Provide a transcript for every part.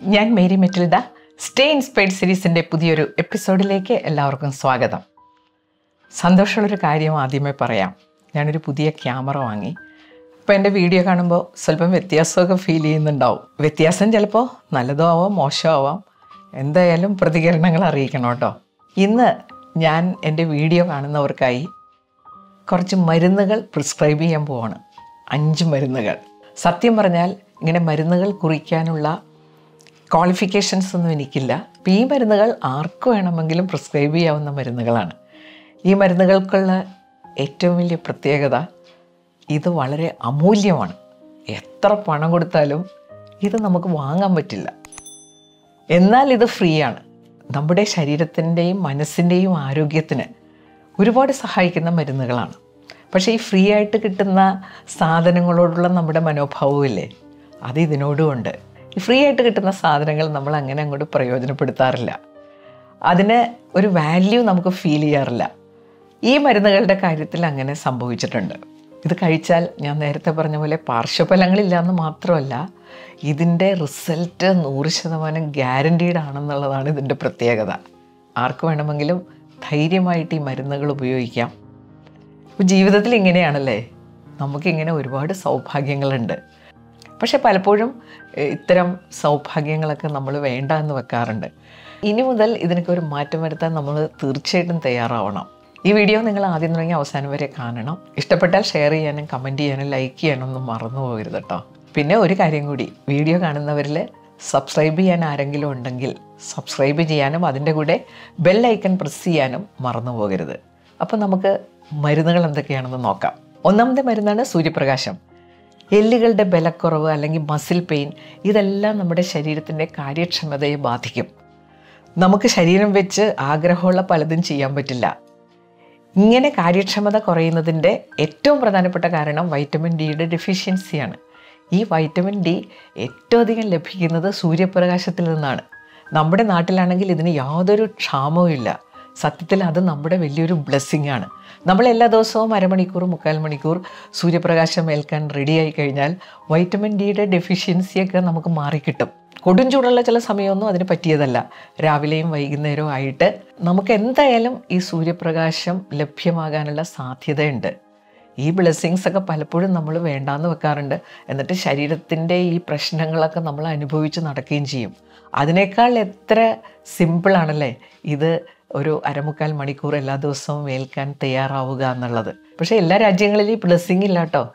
ഞാൻ Mary Matilda stay inspired സീരീസിൻ്റെ പുതിയൊരു എപ്പിസോഡിലേക്ക് എല്ലാവർക്കും സ്വാഗതം സന്തോഷമുള്ളൊരു കാര്യം ആദ്യമേ പറയാം ഞാനൊരു പുതിയ ക്യാമറ വാങ്ങി അപ്പോൾ എൻ്റെ വീഡിയോ കാണുമ്പോൾ സ്വല്പം വ്യത്യാസമൊക്കെ ഫീൽ ചെയ്യുന്നുണ്ടാവും വ്യത്യാസം ചിലപ്പോൾ നല്ലതോ ആവാം മോശമോ ആവാം എന്തായാലും പ്രതികരണങ്ങൾ അറിയിക്കണം കേട്ടോ ഇന്ന് ഞാൻ എൻ്റെ വീഡിയോ കാണുന്നവർക്കായി കുറച്ച് മരുന്നുകൾ പ്രിസ്ക്രൈബ് ചെയ്യാൻ പോവാണ് അഞ്ച് മരുന്നുകൾ സത്യം പറഞ്ഞാൽ ഇങ്ങനെ മരുന്നുകൾ കുറിക്കാനുള്ള ക്വാളിഫിക്കേഷൻസ് ഒന്നും എനിക്കില്ല അപ്പം ഈ മരുന്നുകൾ ആർക്ക് വേണമെങ്കിലും പ്രിസ്ക്രൈബ് ചെയ്യാവുന്ന മരുന്നുകളാണ് ഈ മരുന്നുകൾക്കുള്ള ഏറ്റവും വലിയ പ്രത്യേകത ഇത് വളരെ അമൂല്യമാണ് എത്ര പണം കൊടുത്താലും ഇത് നമുക്ക് വാങ്ങാൻ പറ്റില്ല എന്നാൽ ഇത് ഫ്രീ ആണ് നമ്മുടെ ശരീരത്തിൻ്റെയും മനസ്സിൻ്റെയും ആരോഗ്യത്തിന് ഒരുപാട് സഹായിക്കുന്ന മരുന്നുകളാണ് പക്ഷേ ഈ ഫ്രീ ആയിട്ട് കിട്ടുന്ന സാധനങ്ങളോടുള്ള നമ്മുടെ മനോഭാവമില്ലേ അത് ഇതിനോടുമുണ്ട് ഈ ഫ്രീ ആയിട്ട് കിട്ടുന്ന സാധനങ്ങൾ നമ്മൾ അങ്ങനെ അങ്ങോട്ട് പ്രയോജനപ്പെടുത്താറില്ല അതിന് ഒരു വാല്യൂ നമുക്ക് ഫീൽ ചെയ്യാറില്ല ഈ മരുന്നുകളുടെ കാര്യത്തിൽ അങ്ങനെ സംഭവിച്ചിട്ടുണ്ട് ഇത് കഴിച്ചാൽ ഞാൻ നേരത്തെ പറഞ്ഞ പോലെ പാർശ്വഫലങ്ങളില്ല എന്ന് മാത്രമല്ല ഇതിൻ്റെ റിസൾട്ട് നൂറ് ശതമാനം ഗ്യാരൻറ്റീഡ് ആണെന്നുള്ളതാണ് ഇതിൻ്റെ പ്രത്യേകത ആർക്ക് വേണമെങ്കിലും ധൈര്യമായിട്ട് ഈ മരുന്നുകൾ ഉപയോഗിക്കാം ഇപ്പോൾ ജീവിതത്തിൽ ഇങ്ങനെയാണല്ലേ നമുക്കിങ്ങനെ ഒരുപാട് സൗഭാഗ്യങ്ങളുണ്ട് പക്ഷെ പലപ്പോഴും ഏഹ്, ഇത്തരം സൗഭാഗ്യങ്ങളൊക്കെ നമ്മൾ വേണ്ട എന്ന് വെക്കാറുണ്ട് ഇനി മുതൽ ഇതിനൊക്കെ ഒരു മാറ്റം വരുത്താൻ നമ്മൾ തീർച്ചയായിട്ടും തയ്യാറാവണം ഈ വീഡിയോ നിങ്ങൾ ആദ്യം തുടങ്ങി അവസാനം വരെ കാണണം ഇഷ്ടപ്പെട്ടാൽ ഷെയർ ചെയ്യാനും കമൻറ്റ് ചെയ്യാനും ലൈക്ക് ചെയ്യാനും ഒന്നും മറന്നു പോകരുത് കേട്ടോ പിന്നെ ഒരു കാര്യം കൂടി വീഡിയോ കാണുന്നവരിൽ സബ്സ്ക്രൈബ് ചെയ്യാൻ ആരെങ്കിലും ഉണ്ടെങ്കിൽ സബ്സ്ക്രൈബ് ചെയ്യാനും അതിൻ്റെ കൂടെ ബെൽ ഐക്കൺ പ്രസ് ചെയ്യാനും മറന്നു പോകരുത് അപ്പോൾ നമുക്ക് മരുന്നുകൾ എന്തൊക്കെയാണെന്ന് നോക്കാം ഒന്നാമത്തെ മരുന്നാണ് സൂര്യപ്രകാശം എല്ലുകളുടെ ബലക്കുറവ് അല്ലെങ്കിൽ മസിൽ പെയിൻ ഇതെല്ലാം നമ്മുടെ ശരീരത്തിൻ്റെ കാര്യക്ഷമതയെ ബാധിക്കും നമുക്ക് ശരീരം വെച്ച് ആഗ്രഹമുള്ള പലതും ചെയ്യാൻ പറ്റില്ല ഇങ്ങനെ കാര്യക്ഷമത കുറയുന്നതിൻ്റെ ഏറ്റവും പ്രധാനപ്പെട്ട കാരണം വൈറ്റമിൻ ഡിയുടെ ഡെഫിഷ്യൻസിയാണ് ഈ വൈറ്റമിൻ ഡി ഏറ്റവും അധികം ലഭിക്കുന്നത് സൂര്യപ്രകാശത്തിൽ നിന്നാണ് നമ്മുടെ നാട്ടിലാണെങ്കിൽ ഇതിന് യാതൊരു ക്ഷാമവും ഇല്ല സത്യത്തിൽ അത് നമ്മുടെ വലിയൊരു ബ്ലെസ്സിങ് ആണ് നമ്മൾ എല്ലാ ദിവസവും അരമണിക്കൂർ മുക്കാൽ മണിക്കൂർ സൂര്യപ്രകാശം ഏൽക്കാൻ റെഡിയായി കഴിഞ്ഞാൽ വൈറ്റമിൻ ഡിയുടെ ഡെഫിഷ്യൻസിയൊക്കെ നമുക്ക് മാറിക്കിട്ടും കൊടും ചൂടുള്ള ചില സമയമൊന്നും അതിന് പറ്റിയതല്ല രാവിലെയും വൈകുന്നേരവും ആയിട്ട് നമുക്ക് എന്തായാലും ഈ സൂര്യപ്രകാശം ലഭ്യമാകാനുള്ള സാധ്യതയുണ്ട് ഈ ബ്ലെസ്സിങ്സ് ഒക്കെ പലപ്പോഴും നമ്മൾ വേണ്ടാന്ന് വെക്കാറുണ്ട് എന്നിട്ട് ശരീരത്തിൻ്റെ ഈ പ്രശ്നങ്ങളൊക്കെ നമ്മൾ അനുഭവിച്ച് നടക്കുകയും ചെയ്യും അതിനേക്കാൾ എത്ര സിമ്പിളാണല്ലേ ഇത് ഒരു അരമുക്കാൽ മണിക്കൂർ എല്ലാ ദിവസവും ഏൽക്കാൻ തയ്യാറാവുക എന്നുള്ളത് പക്ഷേ എല്ലാ രാജ്യങ്ങളിലും ഈ ബ്ലെസ്സിങ് ഇല്ല കേട്ടോ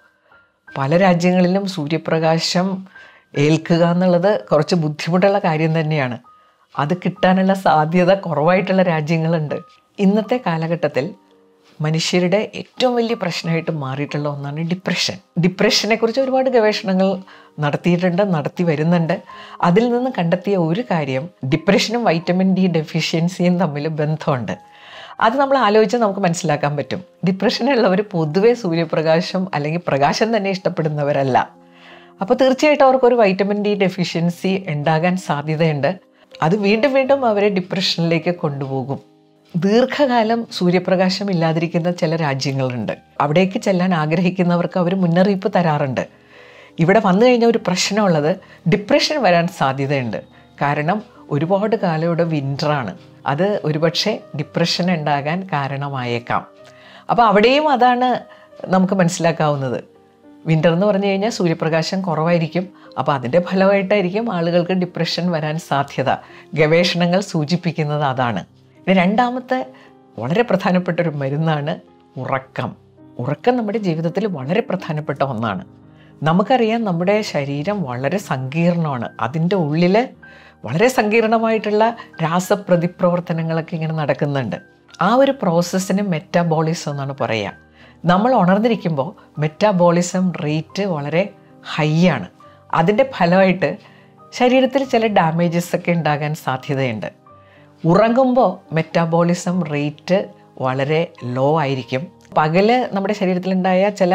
പല രാജ്യങ്ങളിലും സൂര്യപ്രകാശം ഏൽക്കുക എന്നുള്ളത് കുറച്ച് ബുദ്ധിമുട്ടുള്ള കാര്യം തന്നെയാണ് അത് കിട്ടാനുള്ള സാധ്യത കുറവായിട്ടുള്ള രാജ്യങ്ങളുണ്ട് ഇന്നത്തെ കാലഘട്ടത്തിൽ മനുഷ്യരുടെ ഏറ്റവും വലിയ പ്രശ്നമായിട്ട് മാറിയിട്ടുള്ള ഒന്നാണ് ഡിപ്രഷൻ ഡിപ്രഷനെ കുറിച്ച് ഒരുപാട് ഗവേഷണങ്ങൾ നടത്തിയിട്ടുണ്ട് നടത്തി വരുന്നുണ്ട് അതിൽ നിന്ന് കണ്ടെത്തിയ ഒരു കാര്യം ഡിപ്രഷനും വൈറ്റമിൻ ഡി ഡെഫിഷ്യൻസിയും തമ്മിൽ ബന്ധമുണ്ട് അത് നമ്മൾ ആലോചിച്ച് നമുക്ക് മനസ്സിലാക്കാൻ പറ്റും ഡിപ്രഷനുള്ളവർ പൊതുവേ സൂര്യപ്രകാശം അല്ലെങ്കിൽ പ്രകാശം തന്നെ ഇഷ്ടപ്പെടുന്നവരല്ല അപ്പോൾ തീർച്ചയായിട്ടും അവർക്കൊരു വൈറ്റമിൻ ഡി ഡെഫിഷ്യൻസി ഉണ്ടാകാൻ സാധ്യതയുണ്ട് അത് വീണ്ടും വീണ്ടും അവരെ ഡിപ്രഷനിലേക്ക് കൊണ്ടുപോകും ദീർഘകാലം സൂര്യപ്രകാശം ഇല്ലാതിരിക്കുന്ന ചില രാജ്യങ്ങളുണ്ട് അവിടേക്ക് ചെല്ലാൻ ആഗ്രഹിക്കുന്നവർക്ക് അവർ മുന്നറിയിപ്പ് തരാറുണ്ട് ഇവിടെ വന്നു കഴിഞ്ഞാൽ ഒരു പ്രശ്നമുള്ളത് ഡിപ്രഷൻ വരാൻ സാധ്യതയുണ്ട് കാരണം ഒരുപാട് കാലം ഇവിടെ വിൻ്ററാണ് അത് ഒരുപക്ഷെ ഡിപ്രഷൻ ഉണ്ടാകാൻ കാരണമായേക്കാം അപ്പോൾ അവിടെയും അതാണ് നമുക്ക് മനസ്സിലാക്കാവുന്നത് വിൻ്റർ എന്ന് പറഞ്ഞു കഴിഞ്ഞാൽ സൂര്യപ്രകാശം കുറവായിരിക്കും അപ്പോൾ അതിൻ്റെ ഫലമായിട്ടായിരിക്കും ആളുകൾക്ക് ഡിപ്രഷൻ വരാൻ സാധ്യത ഗവേഷണങ്ങൾ സൂചിപ്പിക്കുന്നത് അതാണ് ഇനി രണ്ടാമത്തെ വളരെ പ്രധാനപ്പെട്ട ഒരു മരുന്നാണ് ഉറക്കം ഉറക്കം നമ്മുടെ ജീവിതത്തിൽ വളരെ പ്രധാനപ്പെട്ട ഒന്നാണ് നമുക്കറിയാം നമ്മുടെ ശരീരം വളരെ സങ്കീർണമാണ് അതിൻ്റെ ഉള്ളിൽ വളരെ സങ്കീർണമായിട്ടുള്ള രാസപ്രതിപ്രവർത്തനങ്ങളൊക്കെ ഇങ്ങനെ നടക്കുന്നുണ്ട് ആ ഒരു പ്രോസസ്സിന് മെറ്റാബോളിസം എന്നാണ് പറയുക നമ്മൾ ഉണർന്നിരിക്കുമ്പോൾ മെറ്റാബോളിസം റേറ്റ് വളരെ ഹൈ ആണ് അതിൻ്റെ ഫലമായിട്ട് ശരീരത്തിൽ ചില ഡാമേജസ് ഒക്കെ ഉണ്ടാകാൻ സാധ്യതയുണ്ട് ഉറങ്ങുമ്പോൾ മെറ്റാബോളിസം റേറ്റ് വളരെ ലോ ആയിരിക്കും പകല് നമ്മുടെ ശരീരത്തിലുണ്ടായ ചില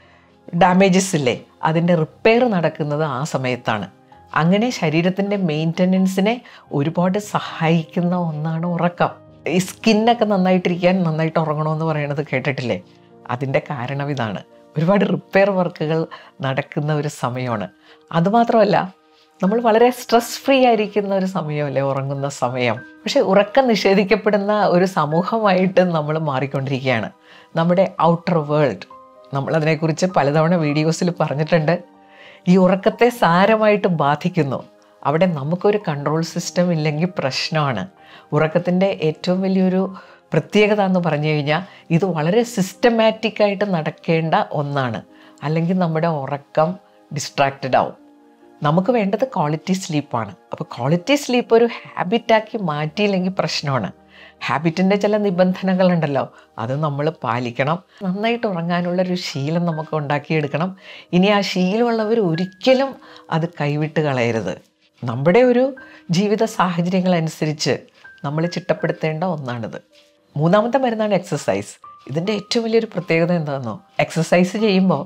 ഡാമേജസ് ഇല്ലേ അതിൻ്റെ റിപ്പയർ നടക്കുന്നത് ആ സമയത്താണ് അങ്ങനെ ശരീരത്തിൻ്റെ മെയിൻ്റനൻസിനെ ഒരുപാട് സഹായിക്കുന്ന ഒന്നാണ് ഉറക്കം ഈ സ്കിന്നൊക്കെ നന്നായിട്ടിരിക്കാൻ നന്നായിട്ട് ഉറങ്ങണമെന്ന് പറയണത് കേട്ടിട്ടില്ലേ അതിൻ്റെ കാരണം ഇതാണ് ഒരുപാട് റിപ്പയർ വർക്കുകൾ നടക്കുന്ന ഒരു സമയമാണ് അതുമാത്രമല്ല നമ്മൾ വളരെ സ്ട്രെസ് ഫ്രീ ആയിരിക്കുന്ന ഒരു സമയമല്ലേ ഉറങ്ങുന്ന സമയം പക്ഷെ ഉറക്കം നിഷേധിക്കപ്പെടുന്ന ഒരു സമൂഹമായിട്ട് നമ്മൾ മാറിക്കൊണ്ടിരിക്കുകയാണ് നമ്മുടെ ഔട്ടർ വേൾഡ് നമ്മളതിനെക്കുറിച്ച് പലതവണ വീഡിയോസിൽ പറഞ്ഞിട്ടുണ്ട് ഈ ഉറക്കത്തെ സാരമായിട്ട് ബാധിക്കുന്നു അവിടെ നമുക്കൊരു കൺട്രോൾ സിസ്റ്റം ഇല്ലെങ്കിൽ പ്രശ്നമാണ് ഉറക്കത്തിൻ്റെ ഏറ്റവും വലിയൊരു പ്രത്യേകത എന്ന് പറഞ്ഞു കഴിഞ്ഞാൽ ഇത് വളരെ സിസ്റ്റമാറ്റിക് ആയിട്ട് നടക്കേണ്ട ഒന്നാണ് അല്ലെങ്കിൽ നമ്മുടെ ഉറക്കം ഡിസ്ട്രാക്റ്റഡ് ആവും നമുക്ക് വേണ്ടത് ക്വാളിറ്റി സ്ലീപ്പാണ് അപ്പോൾ ക്വാളിറ്റി സ്ലീപ്പ് ഒരു ഹാബിറ്റാക്കി മാറ്റിയില്ലെങ്കിൽ പ്രശ്നമാണ് ഹാബിറ്റിൻ്റെ ചില നിബന്ധനകളുണ്ടല്ലോ അത് നമ്മൾ പാലിക്കണം നന്നായിട്ട് ഉറങ്ങാനുള്ള ഒരു ശീലം നമുക്ക് ഉണ്ടാക്കിയെടുക്കണം ഇനി ആ ശീലമുള്ളവർ ഒരിക്കലും അത് കൈവിട്ട് കളയരുത് നമ്മുടെ ഒരു ജീവിത സാഹചര്യങ്ങൾ അനുസരിച്ച് നമ്മൾ ചിട്ടപ്പെടുത്തേണ്ട ഒന്നാണിത് മൂന്നാമത്തെ മരുന്നാണ് എക്സസൈസ് ഇതിൻ്റെ ഏറ്റവും വലിയൊരു പ്രത്യേകത എന്താണെന്നോ എക്സസൈസ് ചെയ്യുമ്പോൾ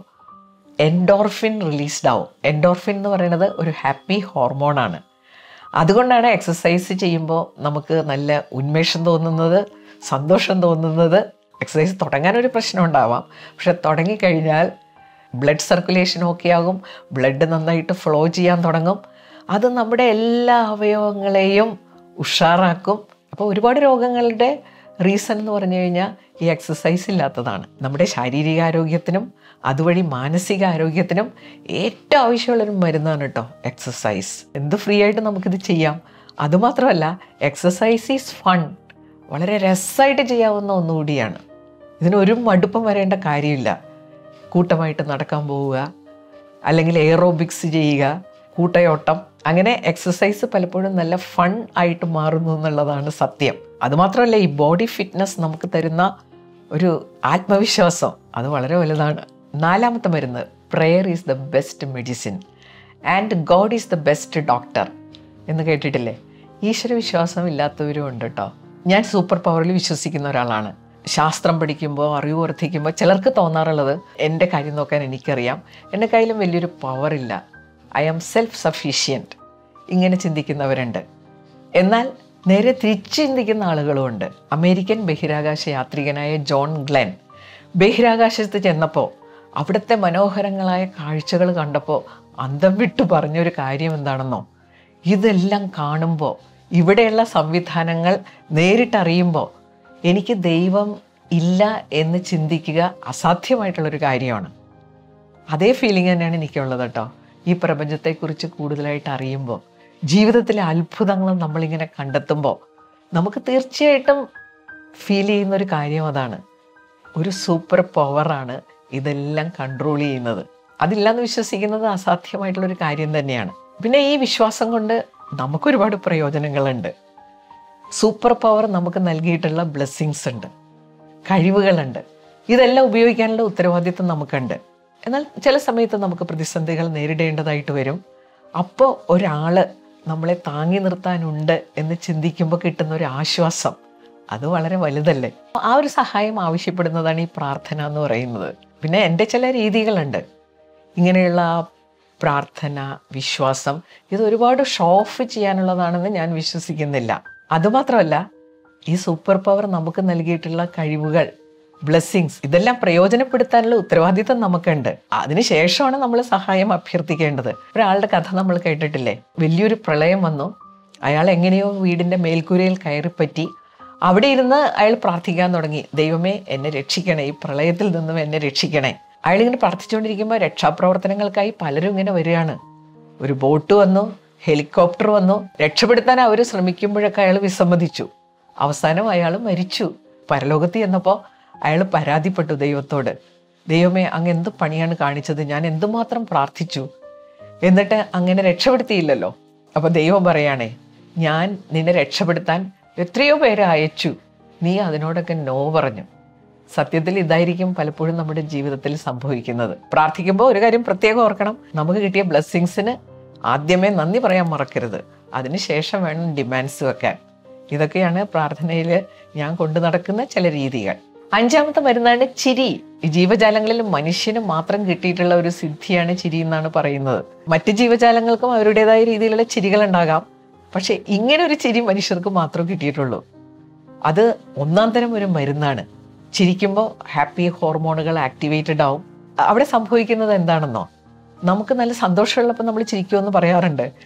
എൻഡോർഫിൻ റിലീസ്ഡ് ആവും എൻഡോർഫിൻ എന്ന് പറയുന്നത് ഒരു ഹാപ്പി ഹോർമോണാണ് അതുകൊണ്ടാണ് എക്സസൈസ് ചെയ്യുമ്പോൾ നമുക്ക് നല്ല ഉന്മേഷം തോന്നുന്നത് സന്തോഷം തോന്നുന്നത് എക്സസൈസ് തുടങ്ങാനൊരു പ്രശ്നം ഉണ്ടാവാം പക്ഷെ തുടങ്ങിക്കഴിഞ്ഞാൽ ബ്ലഡ് സർക്കുലേഷൻ ഓക്കെ ആകും ബ്ലഡ് നന്നായിട്ട് ഫ്ലോ ചെയ്യാൻ തുടങ്ങും അത് നമ്മുടെ എല്ലാ അവയവങ്ങളെയും ഉഷാറാക്കും അപ്പോൾ ഒരുപാട് രോഗങ്ങളുടെ റീസൺ എന്ന് പറഞ്ഞു കഴിഞ്ഞാൽ ഈ എക്സസൈസ് ഇല്ലാത്തതാണ് നമ്മുടെ ശാരീരികാരോഗ്യത്തിനും അതുവഴി മാനസിക ആരോഗ്യത്തിനും ഏറ്റവും ആവശ്യമുള്ളൊരു മരുന്നാണ് കേട്ടോ എക്സസൈസ് എന്ത് ഫ്രീ ആയിട്ട് നമുക്കിത് ചെയ്യാം അതുമാത്രമല്ല എക്സസൈസ് ഈസ് ഫൺ വളരെ രസമായിട്ട് ചെയ്യാവുന്ന ഒന്നുകൂടിയാണ് ഇതിനൊരു മടുപ്പം വരേണ്ട കാര്യമില്ല കൂട്ടമായിട്ട് നടക്കാൻ പോവുക അല്ലെങ്കിൽ എയറോബിക്സ് ചെയ്യുക കൂട്ടയോട്ടം അങ്ങനെ എക്സസൈസ് പലപ്പോഴും നല്ല ഫൺ ആയിട്ട് മാറുന്നു എന്നുള്ളതാണ് സത്യം അതുമാത്രമല്ല ഈ ബോഡി ഫിറ്റ്നസ് നമുക്ക് തരുന്ന ഒരു ആത്മവിശ്വാസം അത് വളരെ വലുതാണ് നാലാമത്തെ മരുന്ന് prayer is the best medicine and God is the best doctor എന്ന് കേട്ടിട്ടില്ലേ ഈശ്വരവിശ്വാസം ഇല്ലാത്തവരും ഉണ്ട് കേട്ടോ ഞാൻ സൂപ്പർ പവറിൽ വിശ്വസിക്കുന്ന ഒരാളാണ് ശാസ്ത്രം പഠിക്കുമ്പോൾ അറിവ് വർദ്ധിക്കുമ്പോൾ ചിലർക്ക് തോന്നാറുള്ളത് എൻ്റെ കാര്യം നോക്കാൻ എനിക്കറിയാം എൻ്റെ കയ്യിലും വലിയൊരു പവറില്ല ഐ ആം സെൽഫ് സഫീഷ്യൻറ്റ് ഇങ്ങനെ ചിന്തിക്കുന്നവരുണ്ട് എന്നാൽ നേരെ തിരിച്ച് ചിന്തിക്കുന്ന ആളുകളുമുണ്ട് അമേരിക്കൻ ബഹിരാകാശ യാത്രികനായ ജോൺ ഗ്ലെൻ ബഹിരാകാശത്ത് ചെന്നപ്പോൾ അവിടുത്തെ മനോഹരങ്ങളായ കാഴ്ചകൾ കണ്ടപ്പോൾ അന്തം വിട്ടു പറഞ്ഞൊരു കാര്യം എന്താണെന്നോ ഇതെല്ലാം കാണുമ്പോൾ ഇവിടെയുള്ള സംവിധാനങ്ങൾ നേരിട്ടറിയുമ്പോൾ എനിക്ക് ദൈവം ഇല്ല എന്ന് ചിന്തിക്കുക അസാധ്യമായിട്ടുള്ളൊരു കാര്യമാണ് അതേ ഫീലിംഗ് തന്നെയാണ് എനിക്കുള്ളത് കേട്ടോ ഈ പ്രപഞ്ചത്തെക്കുറിച്ച് കൂടുതലായിട്ട് അറിയുമ്പോൾ ജീവിതത്തിലെ അത്ഭുതങ്ങൾ നമ്മളിങ്ങനെ കണ്ടെത്തുമ്പോൾ നമുക്ക് തീർച്ചയായിട്ടും ഫീൽ ചെയ്യുന്ന ഒരു കാര്യം അതാണ് ഒരു സൂപ്പർ പവറാണ് ഇതെല്ലാം കൺട്രോൾ ചെയ്യുന്നത് അതില്ലാന്ന് വിശ്വസിക്കുന്നത് അസാധ്യമായിട്ടുള്ളൊരു കാര്യം തന്നെയാണ് പിന്നെ ഈ വിശ്വാസം കൊണ്ട് നമുക്കൊരുപാട് പ്രയോജനങ്ങളുണ്ട് സൂപ്പർ പവർ നമുക്ക് നൽകിയിട്ടുള്ള ബ്ലെസ്സിങ്സ് ഉണ്ട് കഴിവുകളുണ്ട് ഇതെല്ലാം ഉപയോഗിക്കാനുള്ള ഉത്തരവാദിത്വം നമുക്കുണ്ട് എന്നാൽ ചില സമയത്ത് നമുക്ക് പ്രതിസന്ധികൾ നേരിടേണ്ടതായിട്ട് വരും അപ്പോൾ ഒരാൾ നമ്മളെ താങ്ങി നിർത്താനുണ്ട് എന്ന് ചിന്തിക്കുമ്പോൾ കിട്ടുന്ന ഒരു ആശ്വാസം അത് വളരെ വലുതല്ലേ ആ ഒരു സഹായം ആവശ്യപ്പെടുന്നതാണ് ഈ പ്രാർത്ഥന എന്ന് പറയുന്നത് പിന്നെ എൻ്റെ ചില രീതികളുണ്ട് ഇങ്ങനെയുള്ള പ്രാർത്ഥന വിശ്വാസം ഇത് ഒരുപാട് ഷോ ഓഫ് ചെയ്യാനുള്ളതാണെന്ന് ഞാൻ വിശ്വസിക്കുന്നില്ല അതുമാത്രമല്ല ഈ സൂപ്പർ പവർ നമുക്ക് നൽകിയിട്ടുള്ള കഴിവുകൾ ബ്ലെസ്സിങ്സ് ഇതെല്ലാം പ്രയോജനപ്പെടുത്താനുള്ള ഉത്തരവാദിത്തം നമുക്കുണ്ട് അതിനുശേഷമാണ് നമ്മൾ സഹായം അഭ്യർത്ഥിക്കേണ്ടത് ഒരാളുടെ കഥ നമ്മൾ കേട്ടിട്ടില്ലേ വലിയൊരു പ്രളയം വന്നു അയാൾ എങ്ങനെയോ വീടിൻ്റെ മേൽക്കൂരയിൽ കയറിപ്പറ്റി അവിടെ ഇരുന്ന് അയാൾ പ്രാർത്ഥിക്കാൻ തുടങ്ങി ദൈവമേ എന്നെ രക്ഷിക്കണേ ഈ പ്രളയത്തിൽ നിന്നും എന്നെ രക്ഷിക്കണേ അയാൾ ഇങ്ങനെ പ്രാർത്ഥിച്ചുകൊണ്ടിരിക്കുമ്പോൾ രക്ഷാപ്രവർത്തനങ്ങൾക്കായി പലരും ഇങ്ങനെ വരികയാണ് ഒരു ബോട്ട് വന്നു ഹെലികോപ്റ്റർ വന്നു രക്ഷപ്പെടുത്താൻ അവർ ശ്രമിക്കുമ്പോഴൊക്കെ അയാൾ വിസമ്മതിച്ചു അവസാനം അയാൾ മരിച്ചു പരലോകത്ത് ചെന്നപ്പോൾ അയാൾ പരാതിപ്പെട്ടു ദൈവത്തോട് ദൈവമേ അങ്ങ് എന്ത് പണിയാണ് കാണിച്ചത് ഞാൻ എന്തുമാത്രം പ്രാർത്ഥിച്ചു എന്നിട്ട് അങ്ങനെ രക്ഷപ്പെടുത്തിയില്ലല്ലോ അപ്പോൾ ദൈവം പറയാണേ ഞാൻ നിന്നെ രക്ഷപ്പെടുത്താൻ എത്രയോ പേരെ അയച്ചു നീ അതിനോടൊക്കെ നോ പറഞ്ഞു സത്യത്തിൽ ഇതായിരിക്കും പലപ്പോഴും നമ്മുടെ ജീവിതത്തിൽ സംഭവിക്കുന്നത് പ്രാർത്ഥിക്കുമ്പോൾ ഒരു കാര്യം പ്രത്യേകം ഓർക്കണം നമുക്ക് കിട്ടിയ ബ്ലെസ്സിങ്സിന് ആദ്യമേ നന്ദി പറയാൻ മറക്കരുത് അതിനുശേഷം വേണം ഡിമാൻഡ്സ് വെക്കാൻ ഇതൊക്കെയാണ് പ്രാർത്ഥനയിൽ ഞാൻ കൊണ്ടു നടക്കുന്ന ചില രീതികൾ അഞ്ചാമത്തെ മരുന്നാണ് ചിരി ഈ ജീവജാലങ്ങളിൽ മനുഷ്യന് മാത്രം കിട്ടിയിട്ടുള്ള ഒരു സിദ്ധിയാണ് ചിരി എന്നാണ് പറയുന്നത് മറ്റ് ജീവജാലങ്ങൾക്കും അവരുടേതായ രീതിയിലുള്ള ചിരികൾ ഉണ്ടാകാം പക്ഷെ ഇങ്ങനെ ഒരു ചിരി മനുഷ്യർക്ക് മാത്രം കിട്ടിയിട്ടുള്ളൂ അത് ഒന്നാം തരം ഒരു മരുന്നാണ് ചിരിക്കുമ്പോൾ ഹാപ്പി ഹോർമോണുകൾ ആക്ടിവേറ്റഡ് ആവും അവിടെ സംഭവിക്കുന്നത് എന്താണെന്നോ നമുക്ക് നല്ല സന്തോഷമുള്ളപ്പോൾ നമ്മൾ ചിരിക്കുമെന്ന് പറയാറുണ്ട്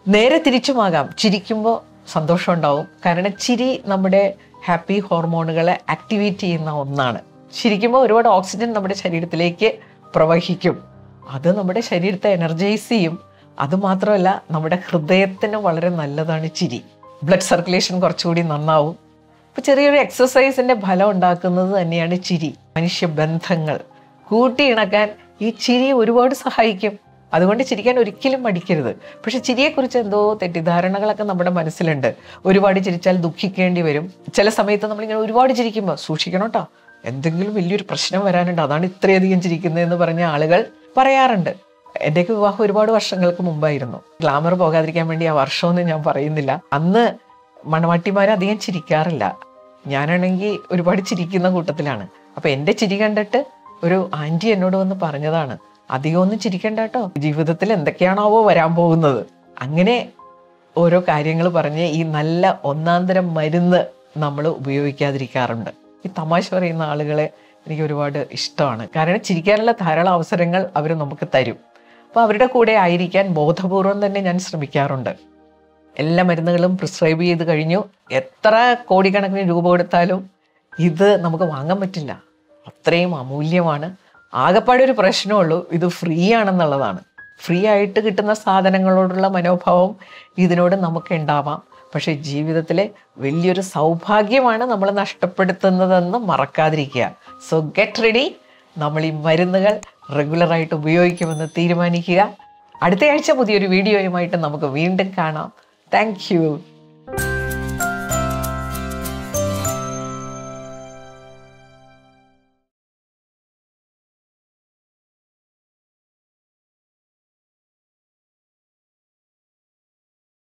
നേരെ തിരിച്ചുമാകാം ചിരിക്കുമ്പോൾ സന്തോഷം ഉണ്ടാവും കാരണം ചിരി നമ്മുടെ ഹാപ്പി ഹോർമോണുകളെ ആക്ടിവേറ്റ് ചെയ്യുന്ന ഒന്നാണ് ചിരിക്കുമ്പോൾ ഒരുപാട് ഓക്സിജൻ നമ്മുടെ ശരീരത്തിലേക്ക് പ്രവഹിക്കും അത് നമ്മുടെ ശരീരത്തെ എനർജൈസ് ചെയ്യും അതുമാത്രമല്ല നമ്മുടെ ഹൃദയത്തിന് വളരെ നല്ലതാണ് ചിരി ബ്ലഡ് സർക്കുലേഷൻ കുറച്ചുകൂടി നന്നാവും അപ്പോൾ ചെറിയൊരു എക്സസൈസിൻ്റെ ഫലം ഉണ്ടാക്കുന്നത് തന്നെയാണ് ചിരി മനുഷ്യബന്ധങ്ങൾ കൂട്ടിയിണക്കാൻ ഈ ചിരി ഒരുപാട് സഹായിക്കും അതുകൊണ്ട് ചിരിക്കാൻ ഒരിക്കലും മടിക്കരുത് പക്ഷെ ചിരിയെക്കുറിച്ച് എന്തോ തെറ്റിദ്ധാരണകളൊക്കെ നമ്മുടെ മനസ്സിലുണ്ട് ഒരുപാട് ചിരിച്ചാൽ ദുഃഖിക്കേണ്ടി വരും ചില സമയത്ത് നമ്മളിങ്ങനെ ഒരുപാട് ചിരിക്കുമ്പോൾ സൂക്ഷിക്കണം കേട്ടോ എന്തെങ്കിലും വലിയൊരു പ്രശ്നം വരാനുണ്ട് അതാണ് ഇത്രയധികം ചിരിക്കുന്നതെന്ന് പറഞ്ഞ ആളുകൾ പറയാറുണ്ട് എൻ്റെയൊക്കെ വിവാഹം ഒരുപാട് വർഷങ്ങൾക്ക് മുമ്പായിരുന്നു ഗ്ലാമർ പോകാതിരിക്കാൻ വേണ്ടി ആ വർഷമൊന്നും ഞാൻ പറയുന്നില്ല അന്ന് മണവാട്ടിമാർ അധികം ചിരിക്കാറില്ല ഞാനാണെങ്കിൽ ഒരുപാട് ചിരിക്കുന്ന കൂട്ടത്തിലാണ് അപ്പം എൻ്റെ ചിരി കണ്ടിട്ട് ഒരു ആൻറ്റി എന്നോട് വന്ന് പറഞ്ഞതാണ് അധികം ഒന്നും ചിരിക്കണ്ട കേട്ടോ ജീവിതത്തിൽ എന്തൊക്കെയാണാവോ വരാൻ പോകുന്നത് അങ്ങനെ ഓരോ കാര്യങ്ങൾ പറഞ്ഞ് ഈ നല്ല ഒന്നാന്തരം മരുന്ന് നമ്മൾ ഉപയോഗിക്കാതിരിക്കാറുണ്ട് ഈ തമാശ പറയുന്ന ആളുകളെ എനിക്ക് ഒരുപാട് ഇഷ്ടമാണ് കാരണം ചിരിക്കാനുള്ള ധാരാളം അവസരങ്ങൾ അവർ നമുക്ക് തരും അപ്പോൾ അവരുടെ കൂടെ ആയിരിക്കാൻ ബോധപൂർവം തന്നെ ഞാൻ ശ്രമിക്കാറുണ്ട് എല്ലാ മരുന്നുകളും പ്രിസ്ക്രൈബ് ചെയ്ത് കഴിഞ്ഞു എത്ര കോടിക്കണക്കിന് രൂപ കൊടുത്താലും ഇത് നമുക്ക് വാങ്ങാൻ പറ്റില്ല അത്രയും അമൂല്യമാണ് ആകപ്പാടെ ഒരു പ്രശ്നമുള്ളൂ ഇത് ഫ്രീ ആണെന്നുള്ളതാണ് ഫ്രീ ആയിട്ട് കിട്ടുന്ന സാധനങ്ങളോടുള്ള മനോഭാവം ഇതിനോട് നമുക്ക് ഉണ്ടാവാം പക്ഷേ ജീവിതത്തിലെ വലിയൊരു സൗഭാഗ്യമാണ് നമ്മൾ നഷ്ടപ്പെടുത്തുന്നതെന്ന് മറക്കാതിരിക്കുക സോ ഗെറ്റ് റെഡി നമ്മൾ ഈ മരുന്നുകൾ റെഗുലറായിട്ട് ഉപയോഗിക്കുമെന്ന് തീരുമാനിക്കുക അടുത്ത ആഴ്ച പുതിയൊരു വീഡിയോയുമായിട്ട് നമുക്ക് വീണ്ടും കാണാം താങ്ക്